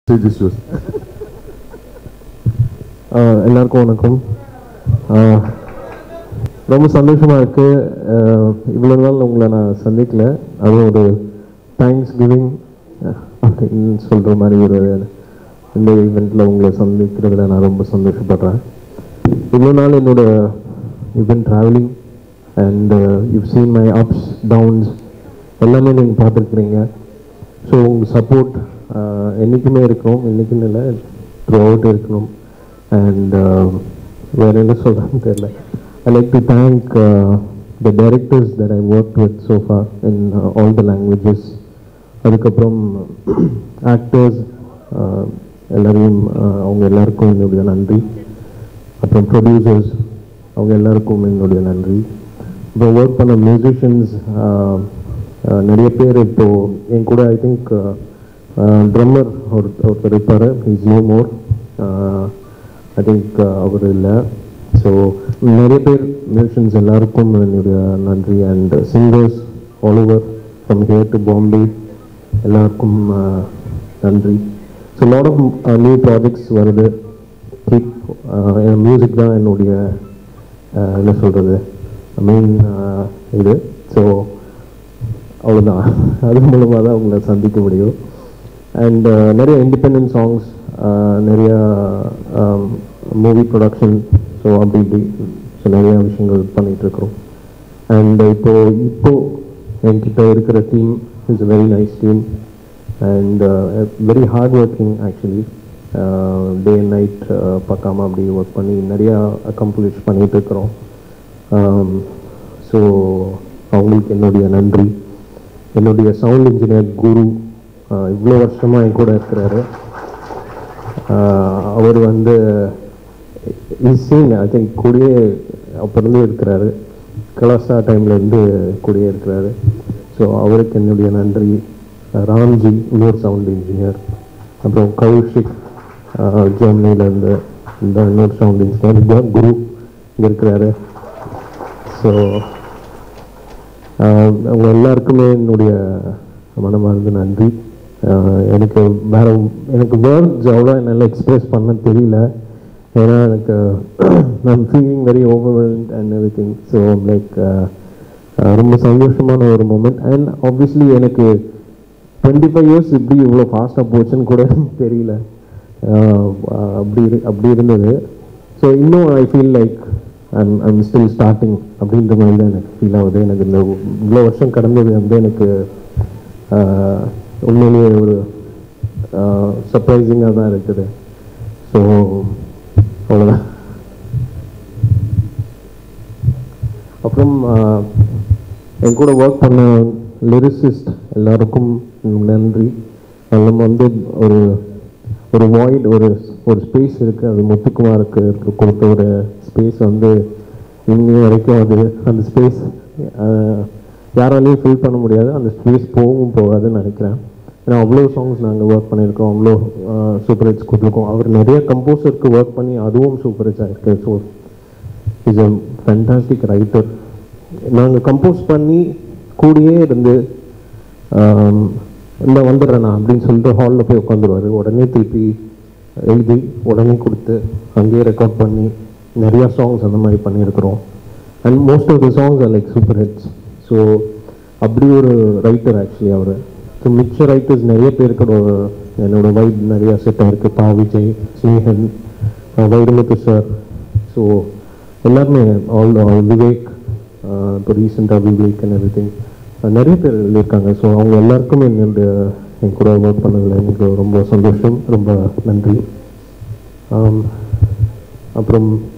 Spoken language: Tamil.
Serious use. ஆஹ் எல்லாருக்கும் வணக்கம் ஆஹ் ரொம்ப சந்தோஷமா இருக்கு ஆஹ் இவ்வளவு நாள் உங்களை நான் சந்திக்கல அது ஒரு தேங்க்ஸ் கிவிங் அப்படின்னு சொல்ற மாதிரி ஒரு இந்த ஈவெண்ட்ல உங்களை சந்திக்கிறதுல நான் ரொம்ப சந்தோஷப்படுறேன் இவ்வளோ நாள் என்னோட இவன் travelling and you seen my ups downs எல்லாமே நீங்கள் பார்த்துருக்குறீங்க ஸோ உங்கள் சப்போர்ட் என்றைக்குமே இருக்கும் என்றைக்குன்னு இல்லை த்ரூ அவுட் இருக்கணும் அண்ட் வேற என்ன சொல்கிறேன்னு தெரியல I like to thank the directors that I work with so far in all the languages அதுக்கப்புறம் ஆக்டர்ஸ் எல்லாரையும் uh, அவங்க எல்லாருக்கும் என்னுடைய நன்றி அப்புறம் ப்ரொடியூசர்ஸ் அவங்க எல்லாருக்கும் என்னுடைய நன்றி இப்போ ஒர்க் பண்ண மியூசிஷியன்ஸ் நிறைய பேர் இப்போ என் கூட ஐ திங்க் ட்ரம்மர் ஒரு ஒருத்தர் இருப்பார் is no more I think அவர் இல்லை ஸோ நிறைய பேர் மியூசிஷியன்ஸ் எல்லாருக்கும் என்னுடைய நன்றி and singers all over from here to Bombay எல்லாருக்கும் uh, நன்றி so lot of new projects வருது கீப் மியூசிக் தான் என்னுடைய uh, என்ன சொல்கிறது மெயின் இது ஸோ அவ்வளோதான் அது மூலமாக தான் உங்களை சந்திக்க முடியும் அண்ட் நிறைய இண்டிபெண்ட் சாங்ஸ் நிறைய மூவி ப்ரொடக்ஷன் ஸோ அப்படி இப்படி ஸோ நிறைய விஷயங்கள் பண்ணிகிட்ருக்குறோம் அண்ட் இப்போ இப்போ என்கிட்ட இருக்கிற team is a very nice team and very hard working actually day and night பார்க்காம அப்படி ஒர்க் பண்ணி நிறையா அக்கம்ப்ளிஷ் பண்ணிட்டு இருக்கிறோம் ஸோ அவங்களுக்கு என்னுடைய நன்றி என்னுடைய சவுண்ட் இன்ஜினியர் குரு இவ்வளோ வருஷமாக என் கூட இருக்கிறாரு அவர் வந்து இசைங்க ஐ திங்க் கூடயே அப்போருந்து இருக்கிறாரு கலாசா டைம்லேருந்து கூடயே இருக்கிறாரு ஸோ அவருக்கு என்னுடைய நன்றி ராம்ஜி இன்னொரு சவுண்ட் இன்ஜினியர் அப்புறம் கௌஷிக் ஜெர்மனிலேருந்து இந்த இன்னொரு சவுண்ட் இன்ஜினியர் இதுதான் குரு இங்கே இருக்கிறாரு ஸோ அவங்க எல்லாருக்குமே என்னுடைய மனமார்ந்த நன்றி ஆஹ் எனக்கு வேற எனக்கு வேர்ட்ஸ் அவ்வளோ என்னால் எக்ஸ்பிரஸ் பண்ண தெரியல ஏன்னா எனக்கு நான் feeling very overwhelmed and every thing so like ரொம்ப சந்தோஷமான ஒரு மூமெண்ட் அண்ட் ஆப்வியஸ்லி எனக்கு டுவெண்ட்டி ஃபைவ் இயர்ஸ் இப்படி இவ்வளோ ஃபாஸ்ட்டாக போச்சுன்னு கூட தெரியல ஆஹ் அப்படி இரு- அப்படி இருந்தது ஸோ இன்னும் I feel like I'm I'm still starting அப்படின்ற மாதிரி தான் எனக்கு ஃபீல் ஆகுது எனக்கு இந்த இவ்வளோ வருஷம் கடந்தது வந்து எனக்கு ஆஹ், உண்மையிலேயே ஒரு சர்ப்ரைசிங்காக தான் இருக்குது ஸோ அவ்வளோதான் அப்புறம் ஆஹ், என் கூட ஒர்க் பண்ண லிரிசிஸ்ட் எல்லாருக்கும் நன்றி நம்ம வந்து ஒரு ஒரு வாய்ட் ஒரு ஒரு ஸ்பேஸ் இருக்குது அது முத்துக்குமாருக்கு இருக்க- கொடுத்த ஒரு ஸ்பேஸ் வந்து இன்னி வரைக்கும் அது அந்த ஸ்பேஸ் யாராலையும் ஃபில் பண்ண முடியாது அந்த ஸ்பேஸ் போகவும் போகாதுன்னு நினைக்கிறேன் ஏன்னா அவ்வளோ சாங்ஸ் நாங்கள் ஒர்க் பண்ணியிருக்கோம் அவ்வளோ சூப்பர் ஹிட்ஸ் கொடுத்துருக்கோம் அவர் நிறைய கம்போசருக்கு ஒர்க் பண்ணி அதுவும் சூப்பர் ஹிட்ஸ் ஆயிருக்கு so is a fantastic writer நாங்கள் கம்போஸ் பண்ணி கூடயே இருந்து ஆம், இந்த வந்துடுறேன் நான் அப்படின்னு சொல்லிட்டு ஹாலில் போய் உட்காந்துருவாரு உடனே திருப்பி எழுதி உடனே கொடுத்து அங்கேயே ரெக்கார்ட் பண்ணி நிறையா சாங்ஸ் அந்த மாதிரி பண்ணியிருக்கிறோம் and most of the songs are like super hits so அப்படி ஒரு ரைட்டர் ஆக்சுவலி அவர் ஸோ மிச்ச ரைட்டர்ஸ் நிறைய பேருக்கு ஒரு- என்னோட வைப் நிறையா செட் ஆயிருக்கு Pa Vijay Snehan ah Vairamuthu sir so எல்லாருமே ஆல் விவேக் அஹ் இப்போ ரீசெண்டாக விவேக் அண்ட் எவ்ரி திங் நிறைய பேர் எழுதியிருக்காங்க ஸோ அவங்க எல்லாருக்கும் என்னுடைய என் கூட ஒர்க் பண்ணதில் எனக்கு ரொம்ப சந்தோஷம் ரொம்ப நன்றி ஆம், அப்புறம்